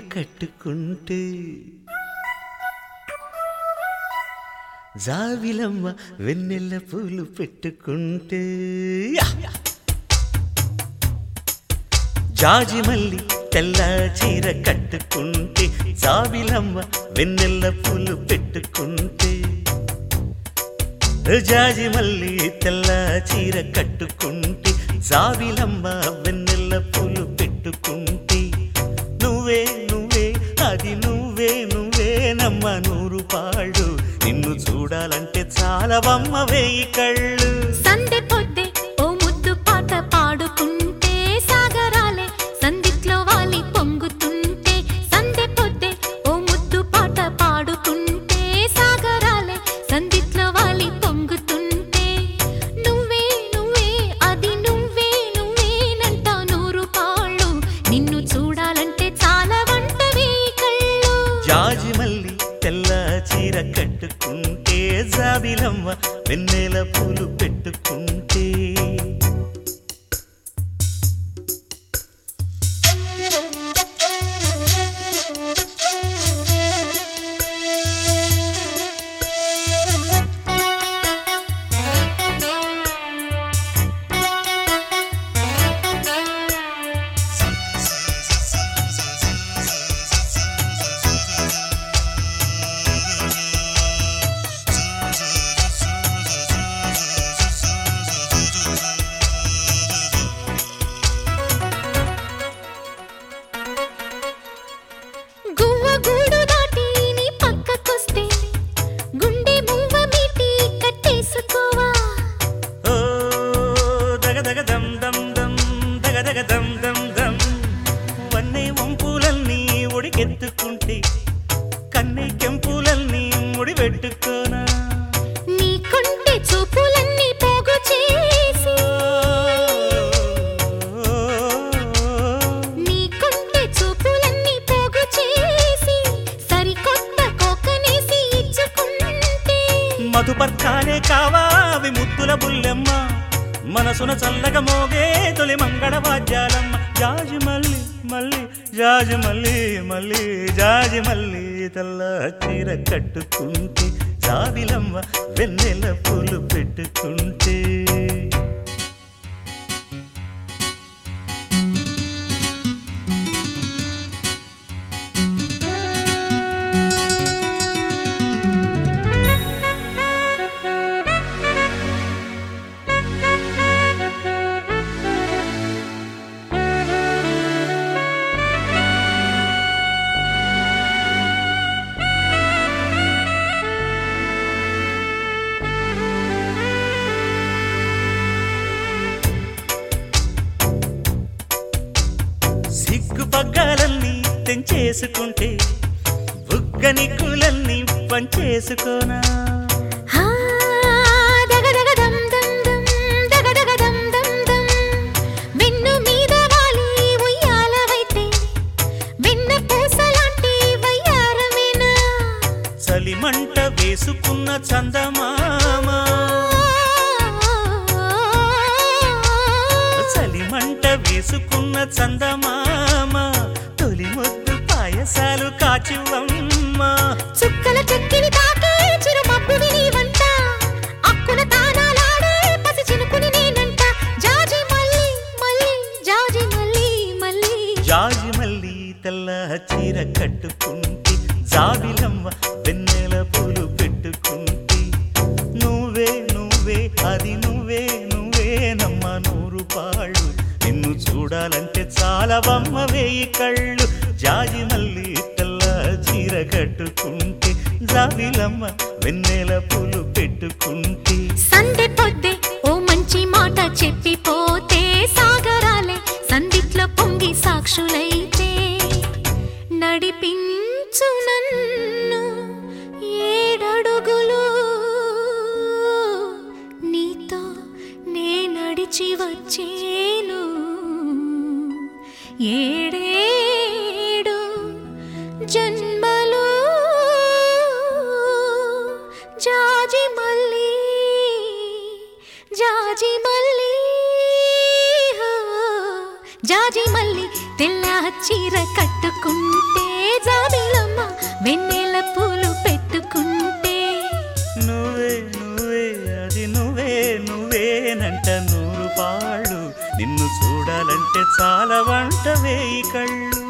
కట్టుకుంటే జావిలమ్మ వెన్నెల పూలు పెట్టుకుంటే యా! జాజి మల్లి తెల్ల చీర కట్టుకుంటే జాబిలమ్మ వెన్నెల పూలు పెట్టుకుంటే జాజి మల్లి తెల్ల చీర కట్టుకుంటే జాబిలమ్మ వెన్నెల పూలు పెట్టుకుంటే నువ్వే నువ్వే అది నువ్వే నువ్వేనమ్మ నూరు పాళ్ళు నిన్ను చూడాలంటే చాలా బొమ్మ వేయి కళ్ళు సందె పొద్దే ఓ ముద్దు పాట పాడుకుంటే సాగరాలే సందిట్లో వాలి పొంగుతుంటే సందె పొద్దే ఓ ముద్దు పాట పాడుకుంటే సాగరాలే సందిట్లో వాలి పొంగుతుంటే నువ్వే నువ్వే అది నువ్వే నువ్వేనంట నూరు పాళ్ళు నిన్ను చూడాలంటే చాలా వంటవి కళ్ళు జాజి మల్లి తెల్ల చీర కట్టుకుంటే జాబిలమ్మ వెన్నెల పూలు పెట్టుకుంటే గువ్వ గూడు దాటి నీ పక్కకొస్తే గుండె మువ్వ మీటి కట్టేసుకోవా ఓ దగ దగ దమ్ దమ్ దమ్ దగ దగ దమ్ దమ్ దమ్ వన్నే వంపులన్నీ ఉడికెత్తుకుంటే కన్నె కెంపులన్నీ ముడి పెట్టుకోనా నీ కొంటె చూపులన్నీ పోగు చేసి నీ కొంటె చూపులన్నీ పోగు చేసి సరికొత్త కోకనేసి ఇచ్చుకుంటే మధుపర్కాలే కావా అవి ముద్దుల బుల్లెమ్మ మనసున చల్లగా మోగే తొలి మంగళ వాద్యాలమ్మ జాజి మల్లి మల్లి జాజి మల్లి మల్లి జాజి మల్లి తెల్ల చీర కట్టుకుంటే జాబిలమ్మ వెన్నెల పూలు పెట్టుకుంటే సిగ్గు పగ్గాలన్నీ తెంచేసుకుంటే బుగ్గని కులన్నీ పంచేసుకోనా హా దగ దగ దమ్ దమ్ దమ్ దగ దగ దమ్ దమ్ దమ్ వెన్ను మీద వాలి ఉయ్యాలవైతే వెన్న పూసలాంటి వయ్యారమేనా చలిమంట వేసుకున్న చందమామ చలిమంట వేసుకున్న చందమామ తొలి ముద్దు పాయసాలు కాచివమ్మ చుక్కల చెక్కిని తాకే చిరు మబ్బువి నీవంట అక్కున తానాలాడే పసి చినుకుని నేనంట జాజి మల్లి మల్లి జాజి మల్లి మల్లి జాజి మల్లి తెల్ల చీర కట్టుకుంటే జాబిలమ్మ వెన్నెల పూలు పెట్టుకుంటే నువ్వే నువ్వే అది నువ్వే నువ్వేనమ్మ నూరు పాళ్ళు నిన్ను చూడాలంటే చాలా బొమ్మ వేయి కళ్ళు జాజి మల్లి తెల్ల చీర కట్టుకుంటే జాబిలమ్మ వెన్నెల పూలు పెట్టుకుంటే సందె పొద్దే ఓ మంచి మాట చెప్పిపోతే సాగరాలే సందిట్లో పొంగి సాక్షులైతే నడిపించు నన్ను ఏడడుగులు నీతో నే నడిచి వచ్చేను ఏడేడు జన్మలు జాజి మల్లి జాజి మల్లి హో, జాజి మల్లి తెల్ల చీర కట్టుకుంటే చూడాలంటే చాలా వంట వేయి కళ్ళు